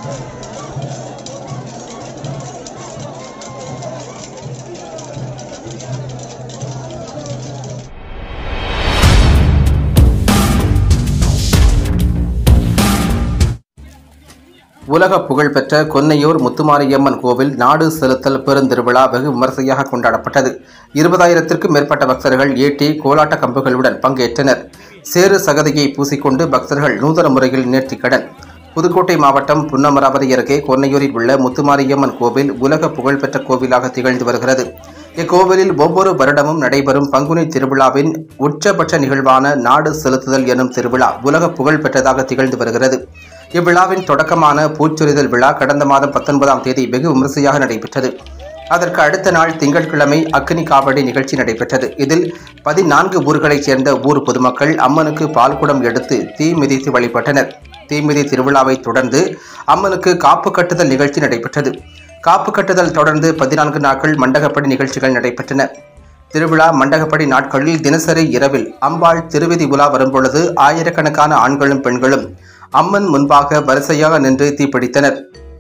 உலக புகழ்பெற்ற கொன்னையூர் முத்துமாரியம்மன் கோவில் நாடு செலுத்தல் பெருந்திருவிழா வெகு விமர்சையாக கொண்டாடப்பட்டது இருபதாயிரத்திற்கும் மேற்பட்ட பக்தர்கள் ஏட்டி கோலாட்ட கம்புகளுடன் பங்கேற்றனர் சேறு சகதியை பூசிக்கொண்டு பக்தர்கள் நூதன முறையில் நேர்த்திக்கடன் புதுக்கோட்டை மாவட்டம் புன்னமராவதி அருகே கொன்னையூரில் உள்ள முத்துமாரியம்மன் கோவில் உலக புகழ்பெற்ற கோவிலாக திகழ்ந்து வருகிறது இக்கோவிலில் ஒவ்வொரு வருடமும் நடைபெறும் பங்குனி திருவிழாவின் உச்சபட்ச நிகழ்வான நாடு செலுத்துதல் எனும் திருவிழா உலக புகழ் பெற்றதாக திகழ்ந்து வருகிறது இவ்விழாவின் தொடக்கமான பூச்சொரிதல் விழா கடந்த மாதம் பத்தொன்பதாம் தேதி வெகு விமரிசையாக நடைபெற்றது அதற்கு அடுத்த நாள் திங்கட்கிழமை அக்னி காவடி நிகழ்ச்சி நடைபெற்றது இதில் பதினான்கு ஊர்களைச் சேர்ந்த ஊர் பொதுமக்கள் அம்மனுக்கு பால்குடம் எடுத்து தீ மிதித்து வழிபட்டனர் தீமிதி திருவிழாவை தொடர்ந்து அம்மனுக்கு காப்பு கட்டுதல் நிகழ்ச்சி நடைபெற்றது காப்பு கட்டுதல் தொடர்ந்து பதினான்கு நாட்கள் மண்டகப்படி நிகழ்ச்சிகள் நடைபெற்றன திருவிழா மண்டகப்படி நாட்களில் தினசரி இரவில் அம்பாள் திருவிதி உலா வரும்பொழுது ஆயிரக்கணக்கான ஆண்களும் பெண்களும் அம்மன் முன்பாக வரிசையாக நின்று தீப்பிடித்தனர்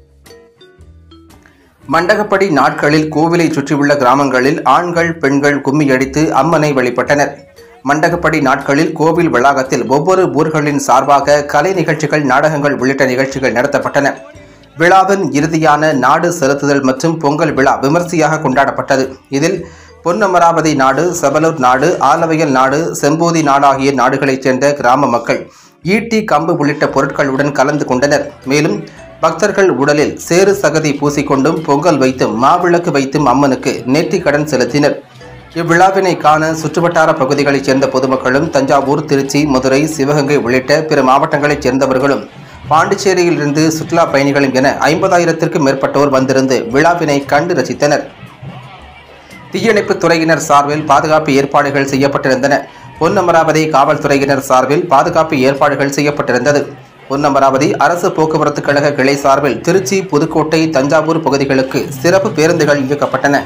மண்டகப்படி நாட்களில் கோவிலை சுற்றியுள்ள கிராமங்களில் ஆண்கள் பெண்கள் கும்மியடித்து அம்மனை வழிபட்டனர் மண்டகப்படி நாட்களில் கோவில் வளாகத்தில் ஒவ்வொரு ஊர்களின் சார்பாக கலை நிகழ்ச்சிகள் நாடகங்கள் உள்ளிட்ட நிகழ்ச்சிகள் நடத்தப்பட்டன விழாவின் இறுதியான நாடு செலுத்துதல் மற்றும் பொங்கல் விழா விமர்சையாக கொண்டாடப்பட்டது இதில் பொன்னமராவதி நாடு செபலூர் நாடு ஆலவையல் நாடு செம்போதி நாடு ஆகிய நாடுகளைச் சேர்ந்த கிராம மக்கள் ஈட்டி கம்பு உள்ளிட்ட பொருட்களுடன் கலந்து கொண்டனர் மேலும் பக்தர்கள் உடலில் சேறு சகதி பூசிக்கொண்டும் பொங்கல் வைத்தும் மாவிளக்கு வைத்தும் அம்மனுக்கு நேர்த்திக்கடன் செலுத்தினர் இவ்விழாவினை காண சுற்றுவட்டார பகுதிகளைச் சேர்ந்த பொதுமக்களும் தஞ்சாவூர் திருச்சி மதுரை சிவகங்கை உள்ளிட்ட பிற மாவட்டங்களைச் சேர்ந்தவர்களும் பாண்டிச்சேரியிலிருந்து சுற்றுலா பயணிகளும் என ஐம்பதாயிரத்திற்கும் மேற்பட்டோர் வந்திருந்து விழாவினை கண்டு ரசித்தனர் தீயணைப்புத் துறையினர் சார்பில் பாதுகாப்பு ஏற்பாடுகள் செய்யப்பட்டிருந்தன பொன்னமராவதி காவல்துறையினர் சார்பில் பாதுகாப்பு ஏற்பாடுகள் செய்யப்பட்டிருந்தது பொன்னமராவதி அரசு போக்குவரத்து கழக கிளை சார்பில் திருச்சி புதுக்கோட்டை தஞ்சாவூர் பகுதிகளுக்கு சிறப்பு பேருந்துகள் இயக்கப்பட்டன